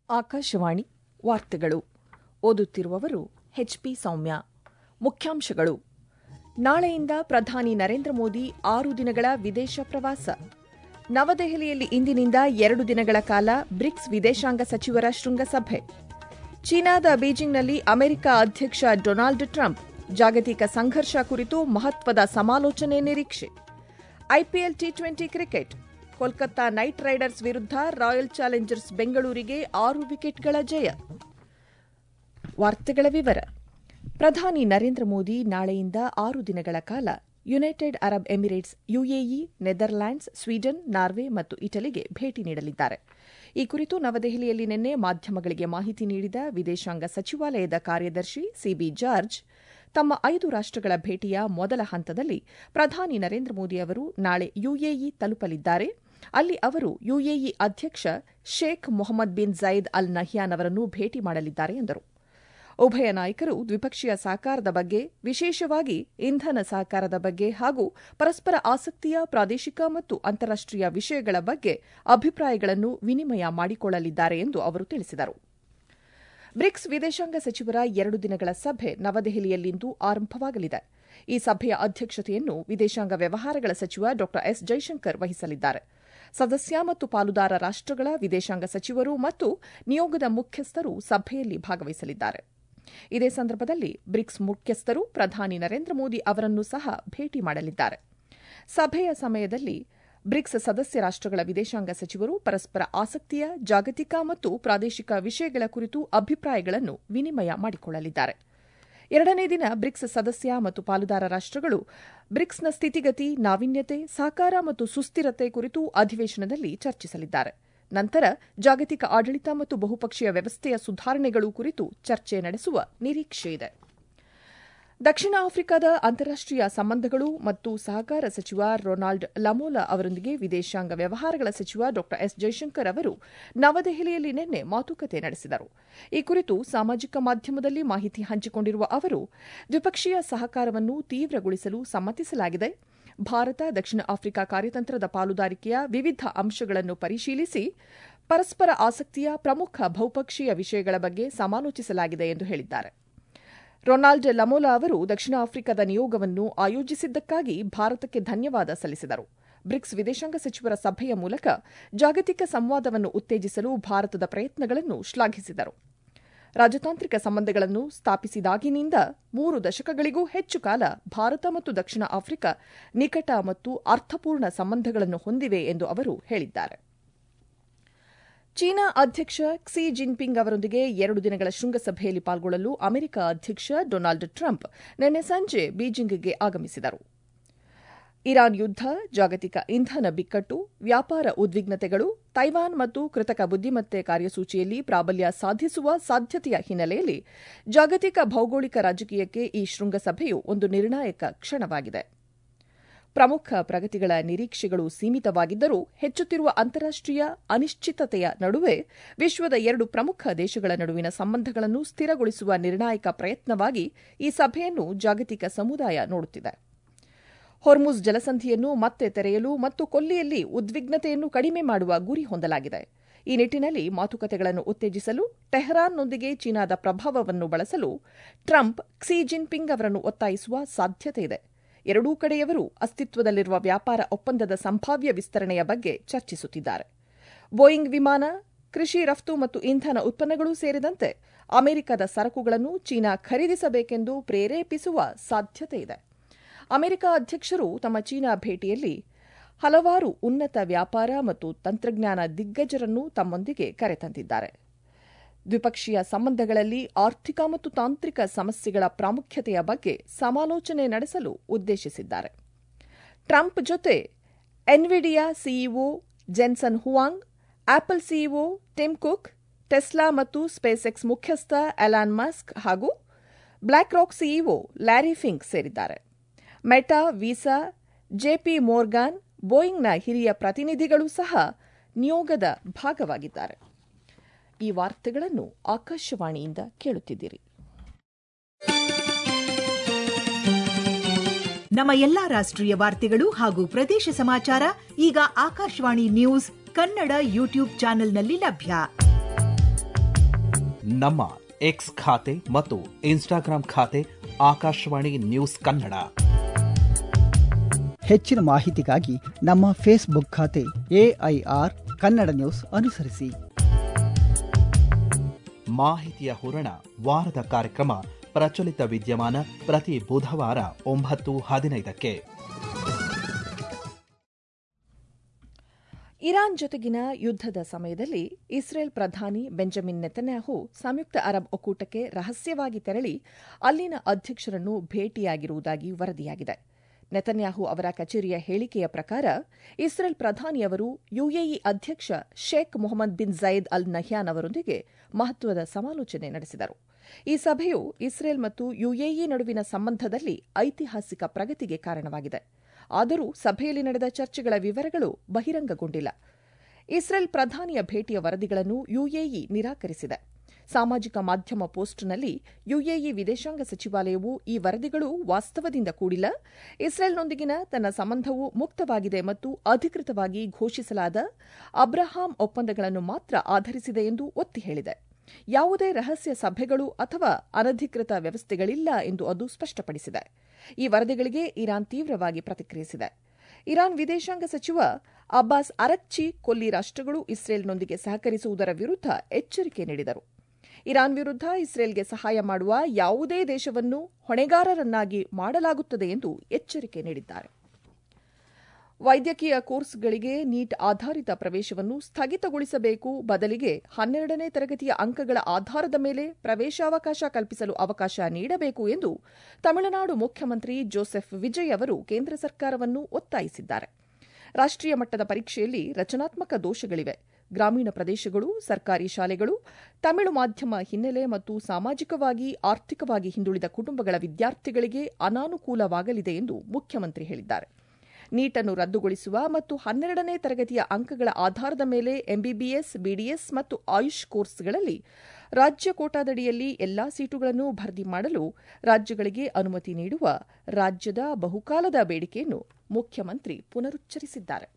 ಆಕಾಶವಾಣಿ ವಾರ್ತೆಗಳು ಓದುತ್ತಿರುವವರು ಎಚ್ಪಿ ಸೌಮ್ಯ ಮುಖ್ಯಾಂಶಗಳು ನಾಳೆಯಿಂದ ಪ್ರಧಾನಿ ನರೇಂದ್ರ ಮೋದಿ ಆರು ದಿನಗಳ ವಿದೇಶ ಪ್ರವಾಸ ನವದೆಹಲಿಯಲ್ಲಿ ಇಂದಿನಿಂದ ಎರಡು ದಿನಗಳ ಕಾಲ ಬ್ರಿಕ್ಸ್ ವಿದೇಶಾಂಗ ಸಚಿವರ ಶೃಂಗಸಭೆ ಚೀನಾದ ಬೀಜಿಂಗ್ನಲ್ಲಿ ಅಮೆರಿಕ ಅಧ್ಯಕ್ಷ ಡೊನಾಲ್ಡ್ ಟ್ರಂಪ್ ಜಾಗತಿಕ ಸಂಘರ್ಷ ಕುರಿತು ಮಹತ್ವದ ಸಮಾಲೋಚನೆ ನಿರೀಕ್ಷೆ IPL T twenty cricket Kolkata Knight Riders ವಿರುದ್ಧ ರಾಯಲ್ ಚಾಲೆಂಜರ್ಸ್ ಬೆಂಗಳೂರಿಗೆ ಆರು ವಿಕೆಟ್ಗಳ ಜಯ ವಾರ್ತೆಗಳ ವಿವರ ಪ್ರಧಾನಿ ನರೇಂದ್ರ ಮೋದಿ ನಾಳೆಯಿಂದ ಆರು ದಿನಗಳ ಕಾಲ United Arab Emirates UAE Netherlands Sweden Norway ಮತ್ತು ಇಟಲಿಗೆ ಭೇಟಿ ನೀಡಲಿದ್ದಾರೆ ಈ ಕುರಿತು ನವದೆಹಲಿಯಲ್ಲಿ ನಿನ್ನೆ ಮಾಧ್ಯಮಗಳಿಗೆ ಮಾಹಿತಿ ನೀಡಿದ ವಿದೇಶಾಂಗ ಸಚಿವಾಲಯದ ಕಾರ್ಯದರ್ಶಿ ಸಿಬಿ ಜಾರ್ಜ್ ತಮ್ಮ ಐದು ರಾಷ್ಟಗಳ ಭೇಟಿಯ ಮೊದಲ ಹಂತದಲ್ಲಿ ಪ್ರಧಾನಿ ನರೇಂದ್ರ ಮೋದಿ ಅವರು ನಾಳೆ ಯುಎಇ ತಲುಪಲಿದ್ದಾರೆ ಅಲ್ಲಿ ಅವರು ಯುಎಇ ಅಧ್ಯಕ್ಷ Sheikh Mohammed bin zaid Al Nahyan ಅವರನ್ನು ಭೇಟಿ ಮಾಡಲಿದ್ದಾರೆ ಎಂದರು ಉಭಯ ನಾಯಕರು ದ್ವಿಪಕ್ಷೀಯ ಸಹಕಾರದ ಬಗ್ಗೆ ವಿಶೇಷವಾಗಿ ಇಂಧನ ಸಹಕಾರದ ಬಗ್ಗೆ ಹಾಗೂ ಪರಸ್ಪರ ಆಸಕ್ತಿಯ ಪ್ರಾದೇಶಿಕ ಮತ್ತು ಅಂತಾರಾಷ್ಟೀಯ ವಿಷಯಗಳ ಬಗ್ಗೆ ಅಭಿಪ್ರಾಯಗಳನ್ನು ವಿನಿಮಯ ಮಾಡಿಕೊಳ್ಳಲಿದ್ದಾರೆ ಎಂದು ಅವರು ತಿಳಿಸಿದರು ಬ್ರಿಕ್ಸ್ ವಿದೇಶಾಂಗ ಸಚಿವರ ಎರಡು ದಿನಗಳ ಸಭೆ ನವದೆಹಲಿಯಲ್ಲಿಂದು ಆರಂಭವಾಗಲಿದೆ ಈ ಸಭೆಯ ಅಧ್ಯಕ್ಷತೆಯನ್ನು ವಿದೇಶಾಂಗ ವ್ಯವಹಾರಗಳ ಸಚಿವ ಡಾ ಎಸ್ ಜೈಶಂಕರ್ ವಹಿಸಲಿದ್ದಾರೆ ಸದಸ್ಯ ಮತ್ತು ಪಾಲುದಾರ ರಾಷ್ಟಗಳ ವಿದೇಶಾಂಗ ಸಚಿವರು ಮತ್ತು ನಿಯೋಗದ ಮುಖ್ಯಸ್ಥರು ಸಭೆಯಲ್ಲಿ ಭಾಗವಹಿಸಲಿದ್ದಾರೆ ಇದೇ ಸಂದರ್ಭದಲ್ಲಿ ಬ್ರಿಕ್ಸ್ ಮುಖ್ಯಸ್ಥರು ಪ್ರಧಾನಿ ನರೇಂದ್ರ ಮೋದಿ ಅವರನ್ನು ಸಹ ಭೇಟಿ ಮಾಡಲಿದ್ದಾರೆ ಸಭೆಯ ಸಮಯದಲ್ಲಿ ಬ್ರಿಕ್ಸ್ ಸದಸ್ಯ ರಾಷ್ಟಗಳ ವಿದೇಶಾಂಗ ಸಚಿವರು ಪರಸ್ಪರ ಆಸಕ್ತಿಯ ಜಾಗತಿಕ ಮತ್ತು ಪ್ರಾದೇಶಿಕ ವಿಷಯಗಳ ಕುರಿತು ಅಭಿಪ್ರಾಯಗಳನ್ನು ವಿನಿಮಯ ಮಾಡಿಕೊಳ್ಳಲಿದ್ದಾರೆ ಎರಡನೇ ದಿನ ಬ್ರಿಕ್ಸ್ ಸದಸ್ಯ ಮತ್ತು ಪಾಲುದಾರ ರಾಷ್ಟಗಳು ಬ್ರಿಕ್ಸ್ನ ಸ್ಥಿತಿಗತಿ ನಾವೀನ್ಯತೆ ಸಹಕಾರ ಮತ್ತು ಸುಸ್ಥಿರತೆ ಕುರಿತು ಅಧಿವೇಶನದಲ್ಲಿ ಚರ್ಚಿಸಲಿದ್ದಾರೆ ನಂತರ ಜಾಗತಿಕ ಆಡಳಿತ ಮತ್ತು ಬಹುಪಕ್ಷೀಯ ವ್ಯವಸ್ಥೆಯ ಸುಧಾರಣೆಗಳು ಕುರಿತು ಚರ್ಚೆ ನಡೆಸುವ ನಿರೀಕ್ಷೆಯಿದೆ ದಕ್ಷಿಣ ಆಫ್ರಿಕಾದ ಅಂತಾರಾಷ್ಟೀಯ ಸಂಬಂಧಗಳು ಮತ್ತು ಸಹಕಾರ ಸಚಿವ ರೊನಾಲ್ಡ್ ಲಮೋಲಾ ಅವರೊಂದಿಗೆ ವಿದೇಶಾಂಗ ವ್ಯವಹಾರಗಳ ಸಚಿವ ಡಾ ಎಸ್ ಜೈಶಂಕರ್ ಅವರು ನವದೆಹಲಿಯಲ್ಲಿ ನಿನ್ನೆ ಮಾತುಕತೆ ನಡೆಸಿದರು ಈ ಕುರಿತು ಸಾಮಾಜಿಕ ಮಾಧ್ಯಮದಲ್ಲಿ ಮಾಹಿತಿ ಹಂಚಿಕೊಂಡಿರುವ ಅವರು ದ್ವಿಪಕ್ಷೀಯ ಸಹಕಾರವನ್ನು ತೀವ್ರಗೊಳಿಸಲು ಸಮ್ಮತಿಸಲಾಗಿದೆ ಭಾರತ ದಕ್ಷಿಣ ಆಫ್ರಿಕಾ ಕಾರ್ಯತಂತ್ರದ ಪಾಲುದಾರಿಕೆಯ ವಿವಿಧ ಅಂಶಗಳನ್ನು ಪರಿಶೀಲಿಸಿ ಪರಸ್ಪರ ಆಸಕ್ತಿಯ ಪ್ರಮುಖ ಬಹುಪಕ್ಷೀಯ ವಿಷಯಗಳ ಬಗ್ಗೆ ಸಮಾಲೋಚಿಸಲಾಗಿದೆ ಎಂದು ಹೇಳಿದ್ದಾರೆ ರೊನಾಲ್ಡ್ ಲಮೋಲಾ ಅವರು ದಕ್ಷಿಣ ಆಫ್ರಿಕಾದ ನಿಯೋಗವನ್ನು ಆಯೋಜಿಸಿದ್ದಕ್ಕಾಗಿ ಭಾರತಕ್ಕೆ ಧನ್ಯವಾದ ಸಲ್ಲಿಸಿದರು ಬ್ರಿಕ್ಸ್ ವಿದೇಶಾಂಗ ಸಚಿವರ ಸಭೆಯ ಮೂಲಕ ಜಾಗತಿಕ ಸಂವಾದವನ್ನು ಉತ್ತೇಜಿಸಲು ಭಾರತದ ಪ್ರಯತ್ನಗಳನ್ನು ಶ್ಲಾಘಿಸಿದರು ರಾಜತಾಂತ್ರಿಕ ಸಂಬಂಧಗಳನ್ನು ಸ್ಥಾಪಿಸಿದಾಗಿನಿಂದ ಮೂರು ದಶಕಗಳಿಗೂ ಹೆಚ್ಚು ಕಾಲ ಭಾರತ ಮತ್ತು ದಕ್ಷಿಣ ಆಫ್ರಿಕಾ ನಿಕಟ ಮತ್ತು ಅರ್ಥಪೂರ್ಣ ಸಂಬಂಧಗಳನ್ನು ಹೊಂದಿವೆ ಎಂದು ಅವರು ಹೇಳಿದ್ದಾರೆ ಚೀನಾ ಅಧ್ಯಕ್ಷ ಕ್ಸಿ ಜಿನ್ಪಿಂಗ್ ಅವರೊಂದಿಗೆ ಎರಡು ದಿನಗಳ ಶೃಂಗಸಭೆಯಲ್ಲಿ ಪಾಲ್ಗೊಳ್ಳಲು ಅಮೆರಿಕ ಅಧ್ಯಕ್ಷ ಡೊನಾಲ್ಡ್ ಟ್ರಂಪ್ ನಿನ್ನೆ ಸಂಜೆ ಬೀಜಿಂಗ್ಗೆ ಆಗಮಿಸಿದರು ಇರಾನ್ ಯುದ್ದ ಜಾಗತಿಕ ಇಂಧನ ಬಿಕ್ಕಟ್ಟು ವ್ಯಾಪಾರ ಉದ್ವಿಗ್ನತೆಗಳು ತೈವಾನ್ ಮತ್ತು ಕೃತಕ ಬುದ್ದಿಮತ್ತೆ ಕಾರ್ಯಸೂಚಿಯಲ್ಲಿ ಪ್ರಾಬಲ್ಯ ಸಾಧಿಸುವ ಸಾಧ್ಯತೆಯ ಹಿನ್ನೆಲೆಯಲ್ಲಿ ಜಾಗತಿಕ ಭೌಗೋಳಿಕ ರಾಜಕೀಯಕ್ಕೆ ಈ ಶೃಂಗಸಭೆಯು ಒಂದು ನಿರ್ಣಾಯಕ ಕ್ಷಣವಾಗಿದೆ ಪ್ರಮುಖ ಪ್ರಗತಿಗಳ ನಿರೀಕ್ಷೆಗಳು ಸೀಮಿತವಾಗಿದ್ದರೂ ಹೆಚ್ಚುತ್ತಿರುವ ಅಂತಾರಾಷ್ಟೀಯ ಅನಿಶ್ಚಿತತೆಯ ನಡುವೆ ವಿಶ್ವದ ಎರಡು ಪ್ರಮುಖ ದೇಶಗಳ ನಡುವಿನ ಸಂಬಂಧಗಳನ್ನು ಸ್ಥಿರಗೊಳಿಸುವ ನಿರ್ಣಾಯಕ ಪ್ರಯತ್ನವಾಗಿ ಈ ಸಭೆಯನ್ನು ಜಾಗತಿಕ ಸಮುದಾಯ ನೋಡುತ್ತಿದೆ ಹೊರ್ಮುಜ್ ಜಲಸಂಧಿಯನ್ನು ಮತ್ತೆ ತೆರೆಯಲು ಮತ್ತು ಕೊಲ್ಲಿಯಲ್ಲಿ ಉದ್ವಿಗ್ನತೆಯನ್ನು ಕಡಿಮೆ ಮಾಡುವ ಗುರಿ ಹೊಂದಲಾಗಿದೆ ಈ ನಿಟ್ಟಿನಲ್ಲಿ ಮಾತುಕತೆಗಳನ್ನು ಉತ್ತೇಜಿಸಲು ಟೆಹರಾನ್ನೊಂದಿಗೆ ಚೀನಾದ ಪ್ರಭಾವವನ್ನು ಬಳಸಲು ಟ್ರಂಪ್ ಕ್ಸಿ ಜಿನ್ಪಿಂಗ್ ಅವರನ್ನು ಒತ್ತಾಯಿಸುವ ಸಾಧ್ಯತೆಯಿದೆ ಎರಡೂ ಕಡೆಯವರು ಅಸ್ತಿತ್ವದಲ್ಲಿರುವ ವ್ಯಾಪಾರ ಒಪ್ಪಂದದ ಸಂಭಾವ್ಯ ವಿಸ್ತರಣೆಯ ಬಗ್ಗೆ ಚರ್ಚಿಸುತ್ತಿದ್ದಾರೆ ಬೋಯಿಂಗ್ ವಿಮಾನ ಕೃಷಿ ರಫ್ತು ಮತ್ತು ಇಂಧನ ಉತ್ಪನ್ನಗಳು ಸೇರಿದಂತೆ ಅಮೆರಿಕದ ಸರಕುಗಳನ್ನು ಚೀನಾ ಖರೀದಿಸಬೇಕೆಂದು ಪ್ರೇರೇಪಿಸುವ ಸಾಧ್ಯತೆಯಿದೆ ಅಮೆರಿಕ ಅಧ್ಯಕ್ಷರು ತಮ್ಮ ಚೀನಾ ಭೇಟಿಯಲ್ಲಿ ಹಲವಾರು ಉನ್ನತ ವ್ಯಾಪಾರ ಮತ್ತು ತಂತ್ರಜ್ಞಾನ ದಿಗ್ಗಜರನ್ನು ತಮ್ಮೊಂದಿಗೆ ಕರೆತಂದಿದ್ದಾರೆ ದ್ವಿಪಕ್ಷೀಯ ಸಂಬಂಧಗಳಲ್ಲಿ ಆರ್ಥಿಕ ಮತ್ತು ತಾಂತ್ರಿಕ ಸಮಸ್ಯೆಗಳ ಪ್ರಾಮುಖ್ಯತೆಯ ಬಗ್ಗೆ ಸಮಾಲೋಚನೆ ನಡೆಸಲು ಉದ್ದೇಶಿಸಿದ್ದಾರೆ ಟ್ರಂಪ್ ಜೊತೆ Nvidia CEO Jensen Huang Apple CEO Tim Cook Tesla ಮತ್ತು ಸ್ಪೇಸ್ ಎಕ್ಸ್ ಮುಖ್ಯಸ್ಥ ಎಲಾನ್ ಮಸ್ಕ್ ಹಾಗೂ BlackRock CEO Larry Fink ಸೇರಿದ್ದಾರೆ ಮೆಟಾ ವೀಸಾ ಜೆಪಿ ಮೋರ್ಗಾನ್ ಬೋಯಿಂಗ್ನ ಹಿರಿಯ ಪ್ರತಿನಿಧಿಗಳು ಸಹ ನಿಯೋಗದ ಭಾಗವಾಗಿದ್ದಾರೆ ಈ ವಾರ್ತೆಗಳನ್ನು ಆಕಾಶವಾಣಿಯಿಂದ ಕೇಳುತ್ತಿದ್ದೀರಿ ನಮ್ಮ ಎಲ್ಲಾ ರಾಷ್ಟ್ರೀಯ ವಾರ್ತೆಗಳು ಹಾಗೂ ಪ್ರದೇಶ ಸಮಾಚಾರ ಈಗ ಆಕಾಶವಾಣಿ ನ್ಯೂಸ್ ಕನ್ನಡ ಯೂಟ್ಯೂಬ್ ಚಾನೆಲ್ನಲ್ಲಿ ಲಭ್ಯ ನಮ್ಮ ಎಕ್ಸ್ ಖಾತೆ ಮತ್ತು ಇನ್ಸ್ಟಾಗ್ರಾಂ ಖಾತೆ ಆಕಾಶವಾಣಿ ನ್ಯೂಸ್ ಕನ್ನಡ ಹೆಚ್ಚಿನ ಮಾಹಿತಿಗಾಗಿ ನಮ್ಮ ಫೇಸ್ಬುಕ್ ಖಾತೆ ಎಐಆರ್ ಕನ್ನಡ ನ್ಯೂಸ್ ಅನುಸರಿಸಿ ಮಾಹಿತಿಯ ಹೂರಣ ವಾರದ ಕಾರ್ಯಕ್ರಮ ಪ್ರಚಲಿತ ವಿದ್ಯಮಾನ ಪ್ರತಿ ಬುಧವಾರ ಒಂಬತ್ತು ಹದಿನೈದಕ್ಕೆ ಇರಾನ್ ಜೊತೆಗಿನ ಯುದ್ದದ ಸಮಯದಲ್ಲಿ ಇಸ್ರೇಲ್ ಪ್ರಧಾನಿ ಬೆಂಜಮಿನ್ ನೆತನ್ಯಾಹು ಸಂಯುಕ್ತ ಅರಬ್ ಒಕ್ಕೂಟಕ್ಕೆ ರಹಸ್ಯವಾಗಿ ತೆರಳಿ ಅಲ್ಲಿನ ಅಧ್ಯಕ್ಷರನ್ನು ಭೇಟಿಯಾಗಿರುವುದಾಗಿ ವರದಿಯಾಗಿದೆ ನೆತನ್ಯಾಹು ಅವರ ಕಚೇರಿಯ ಹೇಳಿಕೆಯ ಪ್ರಕಾರ ಇಸ್ರೇಲ್ ಪ್ರಧಾನಿಯವರು ಯುಎಇ ಅಧ್ಯಕ್ಷ Sheikh Mohammed bin zaid Al Nahyan ಅವರೊಂದಿಗೆ ಮಹತ್ವದ ಸಮಾಲೋಚನೆ ನಡೆಸಿದರು ಈ ಸಭೆಯು ಇಸ್ರೇಲ್ ಮತ್ತು ಯುಎಇ ನಡುವಿನ ಸಂಬಂಧದಲ್ಲಿ ಐತಿಹಾಸಿಕ ಪ್ರಗತಿಗೆ ಕಾರಣವಾಗಿದೆ ಆದರೂ ಸಭೆಯಲ್ಲಿ ನಡೆದ ಚರ್ಚೆಗಳ ವಿವರಗಳು ಬಹಿರಂಗಗೊಂಡಿಲ್ಲ ಇಸ್ರೇಲ್ ಪ್ರಧಾನಿಯ ಭೇಟಿಯ ವರದಿಗಳನ್ನು ಯುಎಇ ನಿರಾಕರಿಸಿದೆ ಸಾಮಾಜಿಕ ಮಾಧ್ಯಮ ಪೋಸ್ಟ್ನಲ್ಲಿ ಯುಎಇ ವಿದೇಶಾಂಗ ಸಚಿವಾಲಯವು ಈ ವರದಿಗಳು ವಾಸ್ತವದಿಂದ ಕೂಡಿಲ್ಲ ಇಸ್ರೇಲ್ನೊಂದಿಗಿನ ತನ್ನ ಸಂಬಂಧವು ಮುಕ್ತವಾಗಿದೆ ಮತ್ತು ಅಧಿಕೃತವಾಗಿ ಘೋಷಿಸಲಾದ ಅಬ್ರಹಾಂ ಒಪ್ಪಂದಗಳನ್ನು ಮಾತ್ರ ಆಧರಿಸಿದೆ ಎಂದು ಒತ್ತಿ ಹೇಳಿದೆ ಯಾವುದೇ ರಹಸ್ಯ ಸಭೆಗಳು ಅಥವಾ ಅನಧಿಕೃತ ವ್ಯವಸ್ಥೆಗಳಿಲ್ಲ ಎಂದು ಅದು ಸ್ಪಷ್ಟಪಡಿಸಿದೆ ಈ ವರದಿಗಳಿಗೆ ಇರಾನ್ ತೀವ್ರವಾಗಿ ಪ್ರತಿಕ್ರಿಯಿಸಿದೆ ಇರಾನ್ ವಿದೇಶಾಂಗ ಸಚಿವ ಅಬ್ಬಾಸ್ ಅರಕ್ಚಿ ಕೊಲ್ಲಿ ರಾಷ್ಟಗಳು ಇಸ್ರೇಲ್ನೊಂದಿಗೆ ಸಹಕರಿಸುವುದರ ವಿರುದ್ಧ ಎಚ್ಚರಿಕೆ ನೀಡಿದರು ಇರಾನ್ ವಿರುದ್ಧ ಇಸ್ರೇಲ್ಗೆ ಸಹಾಯ ಮಾಡುವ ಯಾವುದೇ ದೇಶವನ್ನು ಹೊಣೆಗಾರರನ್ನಾಗಿ ಮಾಡಲಾಗುತ್ತದೆ ಎಂದು ಎಚ್ಚರಿಕೆ ನೀಡಿದ್ದಾರೆ ವೈದ್ಯಕೀಯ ಕೋರ್ಸ್ಗಳಿಗೆ ನೀಟ್ ಆಧಾರಿತ ಪ್ರವೇಶವನ್ನು ಸ್ಥಗಿತಗೊಳಿಸಬೇಕು ಬದಲಿಗೆ ಹನ್ನೆರಡನೇ ತರಗತಿಯ ಅಂಕಗಳ ಆಧಾರದ ಮೇಲೆ ಪ್ರವೇಶಾವಕಾಶ ಕಲ್ಪಿಸಲು ಅವಕಾಶ ನೀಡಬೇಕು ಎಂದು ತಮಿಳುನಾಡು ಮುಖ್ಯಮಂತ್ರಿ ಜೋಸೆಫ್ ವಿಜಯ್ ಅವರು ಕೇಂದ್ರ ಸರ್ಕಾರವನ್ನು ಒತ್ತಾಯಿಸಿದ್ದಾರೆ ರಾಷ್ಟೀಯ ಮಟ್ಟದ ಪರೀಕ್ಷೆಯಲ್ಲಿ ರಚನಾತ್ಮಕ ದೋಷಗಳಿವೆ ಗ್ರಾಮೀಣ ಪ್ರದೇಶಗಳು ಸರ್ಕಾರಿ ಶಾಲೆಗಳು ತಮಿಳು ಮಾಧ್ಯಮ ಹಿನ್ನೆಲೆ ಮತ್ತು ಸಾಮಾಜಿಕವಾಗಿ ಆರ್ಥಿಕವಾಗಿ ಹಿಂದುಳಿದ ಕುಟುಂಬಗಳ ವಿದ್ಯಾರ್ಥಿಗಳಿಗೆ ಅನಾನುಕೂಲವಾಗಲಿದೆ ಎಂದು ಮುಖ್ಯಮಂತ್ರಿ ಹೇಳಿದ್ದಾರೆ ನೀಟನ್ನು ರದ್ದುಗೊಳಿಸುವ ಮತ್ತು ಹನ್ನೆರಡನೇ ತರಗತಿಯ ಅಂಕಗಳ ಆಧಾರದ ಮೇಲೆ ಎಂಬಿಬಿಎಸ್ ಬಿಡಿಎಸ್ ಮತ್ತು ಆಯುಷ್ ಕೋರ್ಸ್ಗಳಲ್ಲಿ ರಾಜ್ಯ ಕೋಟಾದಡಿಯಲ್ಲಿ ಎಲ್ಲಾ ಸೀಟುಗಳನ್ನು ಭರ್ತಿ ಮಾಡಲು ರಾಜ್ಯಗಳಿಗೆ ಅನುಮತಿ ನೀಡುವ ರಾಜ್ಯದ ಬಹುಕಾಲದ ಬೇಡಿಕೆಯನ್ನು ಮುಖ್ಯಮಂತ್ರಿ ಪುನರುಚ್ಚರಿಸಿದ್ದಾರೆ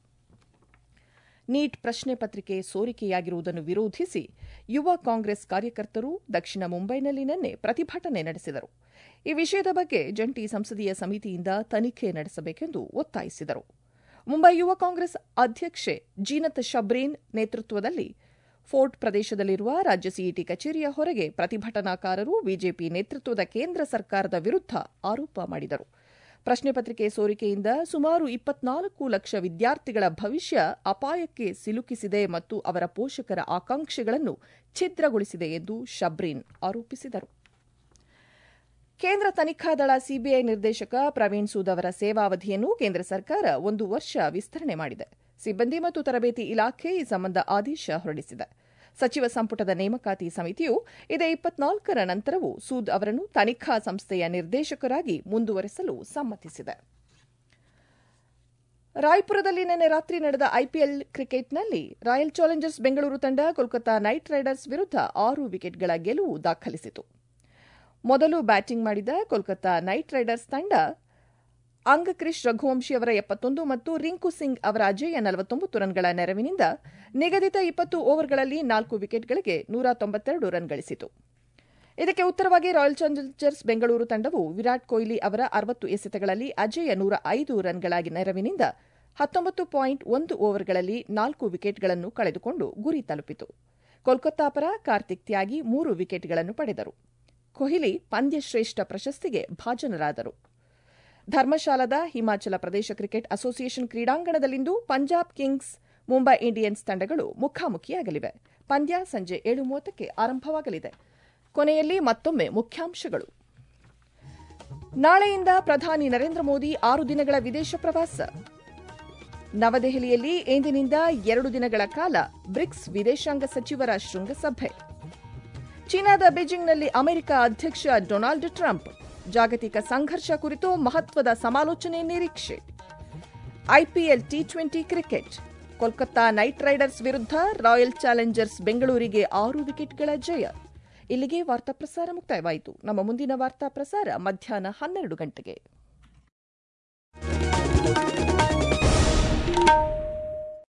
ನೀಟ್ ಪ್ರಶ್ನೆ ಪತ್ರಿಕೆ ಸೋರಿಕೆಯಾಗಿರುವುದನ್ನು ವಿರೋಧಿಸಿ ಯುವ ಕಾಂಗ್ರೆಸ್ ಕಾರ್ಯಕರ್ತರು ದಕ್ಷಿಣ ಮುಂಬೈನಲ್ಲಿ ನಿನ್ನೆ ಪ್ರತಿಭಟನೆ ನಡೆಸಿದರು ಈ ವಿಷಯದ ಬಗ್ಗೆ ಜಂಟಿ ಸಂಸದೀಯ ಸಮಿತಿಯಿಂದ ತನಿಖೆ ನಡೆಸಬೇಕೆಂದು ಒತ್ತಾಯಿಸಿದರು ಮುಂಬೈ ಯುವ ಕಾಂಗ್ರೆಸ್ ಅಧ್ಯಕ್ಷೆ ಜೀನತ್ ಶಬ್ರೀನ್ ನೇತೃತ್ವದಲ್ಲಿ ಫೋರ್ಟ್ ಪ್ರದೇಶದಲ್ಲಿರುವ ರಾಜ್ಯ ಸಿಇಟಿ ಕಚೇರಿಯ ಹೊರಗೆ ಪ್ರತಿಭಟನಾಕಾರರು ಬಿಜೆಪಿ ನೇತೃತ್ವದ ಕೇಂದ್ರ ಸರ್ಕಾರದ ವಿರುದ್ಧ ಆರೋಪ ಮಾಡಿದರು ಪ್ರಶ್ನೆ ಪತ್ರಿಕೆ ಸೋರಿಕೆಯಿಂದ ಸುಮಾರು ಇಪ್ಪತ್ನಾಲ್ಕು ಲಕ್ಷ ವಿದ್ಯಾರ್ಥಿಗಳ ಭವಿಷ್ಯ ಅಪಾಯಕ್ಕೆ ಸಿಲುಕಿಸಿದೆ ಮತ್ತು ಅವರ ಪೋಷಕರ ಆಕಾಂಕ್ಷೆಗಳನ್ನು ಛಿದ್ರಗೊಳಿಸಿದೆ ಎಂದು ಶಬ್ರೀನ್ ಆರೋಪಿಸಿದರು ಕೇಂದ್ರ ತನಿಖಾ ದಳ ಸಿಬಿಐ ನಿರ್ದೇಶಕ ಪ್ರವೀಣ್ ಸೂದ್ ಅವರ ಸೇವಾವಧಿಯನ್ನು ಕೇಂದ್ರ ಸರ್ಕಾರ ಒಂದು ವರ್ಷ ವಿಸ್ತರಣೆ ಮಾಡಿದೆ ಸಿಬ್ಬಂದಿ ಮತ್ತು ತರಬೇತಿ ಇಲಾಖೆ ಈ ಸಂಬಂಧ ಆದೇಶ ಹೊರಡಿಸಿದೆ ಸಚಿವ ಸಂಪುಟದ ನೇಮಕಾತಿ ಸಮಿತಿಯು ಇದೇ ಇಪ್ಪತ್ನಾಲ್ಕರ ನಂತರವೂ ಸೂದ್ ಅವರನ್ನು ತನಿಖಾ ಸಂಸ್ಥೆಯ ನಿರ್ದೇಶಕರಾಗಿ ಮುಂದುವರೆಸಲು ಸಮ್ಮತಿಸಿದೆ ರಾಯ್ಪುರದಲ್ಲಿ ನಿನ್ನೆ ರಾತ್ರಿ ನಡೆದ ಐಪಿಎಲ್ ಕ್ರಿಕೆಟ್ನಲ್ಲಿ ರಾಯಲ್ ಚಾಲೆಂಜರ್ಸ್ ಬೆಂಗಳೂರು ತಂಡ ಕೋಲ್ಕತಾ ನೈಟ್ ರೈಡರ್ಸ್ ವಿರುದ್ಧ ಆರು ವಿಕೆಟ್ಗಳ ಗೆಲುವು ದಾಖಲಿಸಿತು ಮೊದಲು ಬ್ಯಾಟಿಂಗ್ ಮಾಡಿದ ಕೋಲ್ಕತಾ ನೈಟ್ ರೈಡರ್ಸ್ ತಂಡ ಅಂಗಕ್ರಿಶ್ ರಘುವಂಶಿ ಅವರ ಎಪ್ಪತ್ತೊಂದು ಮತ್ತು ರಿಂಕು ಸಿಂಗ್ ಅವರ ಅಜೇಯ ನಲವತ್ತೊಂಬತ್ತು ರನ್ಗಳ ನೆರವಿನಿಂದ ನಿಗದಿತ ಇಪ್ಪತ್ತು ಓವರ್ಗಳಲ್ಲಿ ನಾಲ್ಕು ವಿಕೆಟ್ಗಳಿಗೆ ನೂರ ತೊಂಬತ್ತೆರಡು ರನ್ ಗಳಿಸಿತು ಇದಕ್ಕೆ ಉತ್ತರವಾಗಿ ರಾಯಲ್ ಚಾಲೆಂಜರ್ಸ್ ಬೆಂಗಳೂರು ತಂಡವು ವಿರಾಟ್ ಕೊಹ್ಲಿ ಅವರ ಅರವತ್ತು ಎಸೆತಗಳಲ್ಲಿ ಅಜೇಯ ನೂರ ಐದು ರನ್ಗಳ ನೆರವಿನಿಂದ ಹತ್ತೊಂಬತ್ತು ಪಾಯಿಂಟ್ ಒಂದು ಓವರ್ಗಳಲ್ಲಿ ನಾಲ್ಕು ವಿಕೆಟ್ಗಳನ್ನು ಕಳೆದುಕೊಂಡು ಗುರಿ ತಲುಪಿತು ಕೋಲ್ಕತ್ತಾ ಪರ ಕಾರ್ತಿಕ್ ತ್ಯಾಗಿ ಮೂರು ವಿಕೆಟ್ಗಳನ್ನು ಪಡೆದರು ಕೊಹ್ಲಿ ಪಂದ್ಯಶ್ರೇಷ್ಠ ಪ್ರಶಸ್ತಿಗೆ ಭಾಜನರಾದರು ಧರ್ಮಶಾಲಾದ ಹಿಮಾಚಲ ಪ್ರದೇಶ ಕ್ರಿಕೆಟ್ ಅಸೋಸಿಯೇಷನ್ ಕ್ರೀಡಾಂಗಣದಲ್ಲಿಂದು ಪಂಜಾಬ್ ಕಿಂಗ್ಸ್ ಮುಂಬೈ ಇಂಡಿಯನ್ಸ್ ತಂಡಗಳು ಮುಖಾಮುಖಿಯಾಗಲಿವೆ ಪಂದ್ಯ ಸಂಜೆ ಏಳು ಮೂವತ್ತಕ್ಕೆ ಆರಂಭವಾಗಲಿದೆ ಕೊನೆಯಲ್ಲಿ ಮತ್ತೊಮ್ಮೆ ಮುಖ್ಯಾಂಶಗಳು ನಾಳೆಯಿಂದ ಪ್ರಧಾನಿ ನರೇಂದ್ರ ಮೋದಿ ಆರು ದಿನಗಳ ವಿದೇಶ ಪ್ರವಾಸ ನವದೆಹಲಿಯಲ್ಲಿ ಇಂದಿನಿಂದ ಎರಡು ದಿನಗಳ ಕಾಲ ಬ್ರಿಕ್ಸ್ ವಿದೇಶಾಂಗ ಸಚಿವರ ಶೃಂಗಸಭೆ ಚೀನಾದ ಬೀಜಿಂಗ್ನಲ್ಲಿ ಅಮೆರಿಕ ಅಧ್ಯಕ್ಷ ಡೊನಾಲ್ಡ್ ಟ್ರಂಪ್ ಜಾಗತಿಕ ಸಂಘರ್ಷ ಕುರಿತು ಮಹತ್ವದ ಸಮಾಲೋಚನೆ ನಿರೀಕ್ಷೆ IPL T twenty cricket Kolkata Knight Riders ವಿರುದ್ಧ ರಾಯಲ್ ಚಾಲೆಂಜರ್ಸ್ ಬೆಂಗಳೂರಿಗೆ ಆರು ವಿಕೆಟ್ಗಳ ಜಯ ಇಲ್ಲಿಗೆ ವಾರ್ತಾ ಪ್ರಸಾರ ಮುಕ್ತಾಯವಾಯಿತು ನಮ್ಮ ಮುಂದಿನ ವಾರ್ತಾ ಪ್ರಸಾರ ಮಧ್ಯಾಹ್ನ ಹನ್ನೆರಡು ಗಂಟೆಗೆ